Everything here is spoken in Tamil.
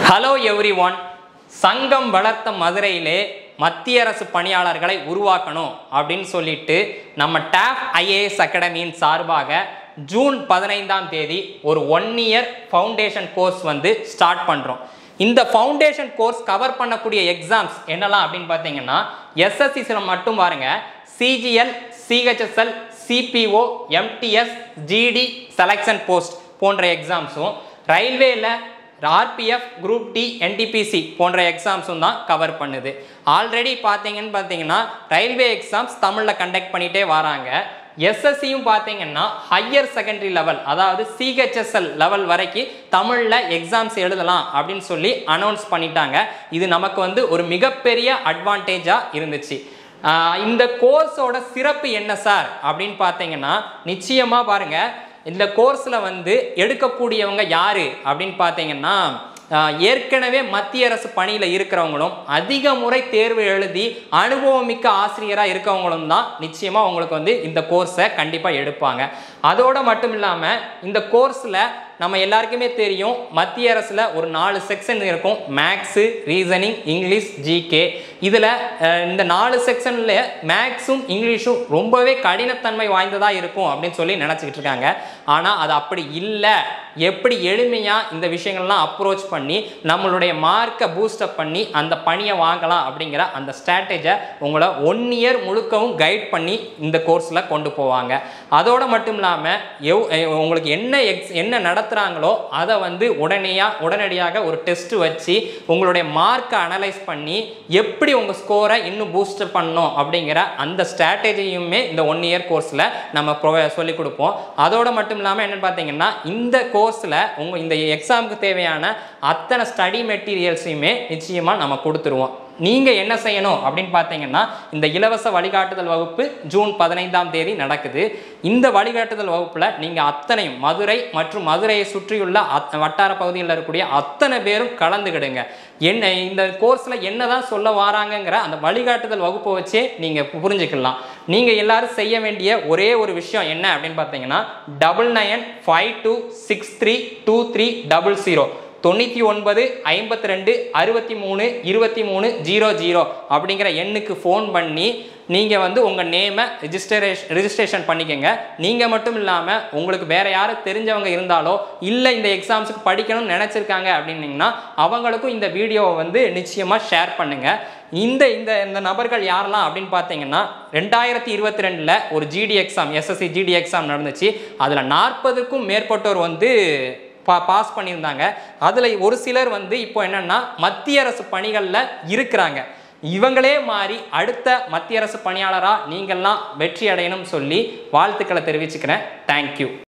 ஹலோ எவ்ரி ஒன் சங்கம் வளர்த்த மதுரையிலே மத்திய அரசு பணியாளர்களை உருவாக்கணும் அப்படின்னு சொல்லிட்டு நம்ம டேப் ஐஏஎஸ் அகாடமியின் சார்பாக ஜூன் பதினைந்தாம் தேதி ஒரு ஒன் இயர் ஃபவுண்டேஷன் கோர்ஸ் வந்து ஸ்டார்ட் பண்ணுறோம் இந்த ஃபவுண்டேஷன் கோர்ஸ் கவர் பண்ணக்கூடிய எக்ஸாம்ஸ் என்னலாம் அப்படின்னு பார்த்தீங்கன்னா எஸ்எஸ்சிஸில் மட்டும் பாருங்க CGL CHSL CPO MTS GD selection post போன்ற எக்ஸாம்ஸும் ரயில்வேல ஆர்பிஎஃப் குரூப் டி என்டிபிசி போன்ற எக்ஸாம்ஸும் தான் கவர் பண்ணுது ஆல்ரெடி பார்த்தீங்கன்னு பார்த்தீங்கன்னா ரயில்வே எக்ஸாம்ஸ் தமிழில் கண்டக்ட் பண்ணிகிட்டே வராங்க எஸ்எஸ்சியும் பார்த்தீங்கன்னா ஹையர் செகண்டரி லெவல் அதாவது சிஹெச்எஸ்எல் லெவல் வரைக்கும் தமிழில் எக்ஸாம்ஸ் எழுதலாம் அப்படின்னு சொல்லி அனௌன்ஸ் பண்ணிட்டாங்க இது நமக்கு வந்து ஒரு மிகப்பெரிய அட்வான்டேஜாக இருந்துச்சு ஆஹ் இந்த கோர்ஸோட சிறப்பு என்ன சார் அப்படின்னு பார்த்தீங்கன்னா நிச்சயமாக பாருங்க இந்த கோர்ஸில் வந்து எடுக்கக்கூடியவங்க யாரு அப்படின்னு பார்த்தீங்கன்னா ஆஹ் ஏற்கனவே மத்திய அரசு பணியில் இருக்கிறவங்களும் அதிக முறை தேர்வு எழுதி அனுபவமிக்க ஆசிரியராக இருக்கவங்களும் தான் நிச்சயமாக உங்களுக்கு வந்து இந்த கோர்ஸை கண்டிப்பாக எடுப்பாங்க அதோட மட்டும் இல்லாமல் இந்த கோர்ஸில் நம்ம எல்லாருக்குமே தெரியும் மத்திய அரசில் ஒரு நாலு செக்ஷன் இருக்கும் மேக்ஸு ரீசனிங் இங்கிலீஷ் ஜிகே இதில் இந்த நாலு செக்ஷனில் மேக்ஸும் இங்கிலீஷும் ரொம்பவே கடினத்தன்மை வாய்ந்ததாக இருக்கும் அப்படின்னு சொல்லி நினச்சிக்கிட்டு இருக்காங்க ஆனால் அது அப்படி இல்லை எப்படி எளிமையாக இந்த விஷயங்கள்லாம் அப்ரோச் பண்ணி நம்மளுடைய மார்க்கை பூஸ்டப் பண்ணி அந்த பணியை வாங்கலாம் அப்படிங்கிற அந்த ஸ்ட்ராட்டஜை உங்களை ஒன் இயர் முழுக்கவும் கைட் பண்ணி இந்த கோர்ஸில் கொண்டு போவாங்க அதோடு மட்டும் இல்லாமல் எவ் எ- உங்களுக்கு என்ன எக்ஸ் என்ன நடத்துகிறாங்களோ அதை வந்து உடனேயாக உடனடியாக ஒரு டெஸ்ட் வச்சு உங்களுடைய மார்க்கை அனலைஸ் பண்ணி எப்படி உங்கள் ஸ்கோரை இன்னும் பூஸ்டப் பண்ணணும் அப்படிங்கிற அந்த ஸ்ட்ராட்டஜியுமே இந்த ஒன் இயர் கோர்ஸில் நம்ம ப்ரொவை சொல்லிக் கொடுப்போம் அதோட மட்டும் இல்லாமல் என்னென்னு பார்த்தீங்கன்னா இந்த கோர்ஸில் உங்கள் இந்த எக்ஸாமுக்கு தேவையான அத்தனை ஸ்டடி மெட்டீரியல்ஸையுமே நிச்சயமாக நம்ம கொடுத்துருவோம் நீங்கள் என்ன செய்யணும் அப்படின்னு பார்த்தீங்கன்னா இந்த இலவச வழிகாட்டுதல் வகுப்பு ஜூன் பதினைந்தாம் தேதி நடக்குது இந்த வழிகாட்டுதல் வகுப்பில் நீங்கள் அத்தனையும் மதுரை மற்றும் மதுரையை சுற்றியுள்ள அத் வட்டார பகுதியில் இருக்கக்கூடிய அத்தனை பேரும் கலந்துக்கிடுங்க என்ன இந்த கோர்ஸில் என்ன தான் சொல்ல வராங்கங்கிற அந்த வழிகாட்டுதல் வகுப்பை வச்சே நீங்கள் புரிஞ்சுக்கலாம் நீங்கள் எல்லாரும் செய்ய வேண்டிய ஒரே ஒரு விஷயம் என்ன அப்படின்னு பார்த்தீங்கன்னா double nine five two six three two three double zero தொண்ணூற்றி ஒன்பது ஐம்பத்தி ரெண்டு அறுபத்தி மூணு இருபத்தி மூணு ஜீரோ ஜீரோ அப்படிங்கிற எண்ணுக்கு ஃபோன் பண்ணி நீங்கள் வந்து உங்கள் நேமை ரிஜிஸ்டரேஷன் ரிஜிஸ்ட்ரேஷன் பண்ணிக்கோங்க நீங்கள் மட்டும் இல்லாமல் உங்களுக்கு வேறு யாரும் தெரிஞ்சவங்க இருந்தாலோ இல்லை இந்த எக்ஸாம்ஸுக்கு படிக்கணும்னு நினச்சிருக்காங்க அப்படின்னீங்கன்னா அவங்களுக்கும் இந்த வீடியோவை வந்து நிச்சயமாக ஷேர் பண்ணுங்கள் இந்த இந்த இந்த நபர்கள் யாரெல்லாம் அப்படின்னு பார்த்தீங்கன்னா ரெண்டாயிரத்தி இருபத்தி ரெண்டில் ஒரு GD exam SSC GD exam நடந்துச்சு அதில் நாற்பதுக்கும் மேற்பட்டோர் வந்து பா பாஸ் பண்ணியிருந்தாங்க அதில் ஒரு சிலர் வந்து இப்போ என்னன்னா மத்திய அரசு பணிகளில் இருக்கிறாங்க இவங்களே மாறி அடுத்த மத்திய அரசு பணியாளராக நீங்கள்லாம் வெற்றி அடையணும்னு சொல்லி வாழ்த்துக்களை தெரிவிச்சுக்கிறேன் தேங்க்யூ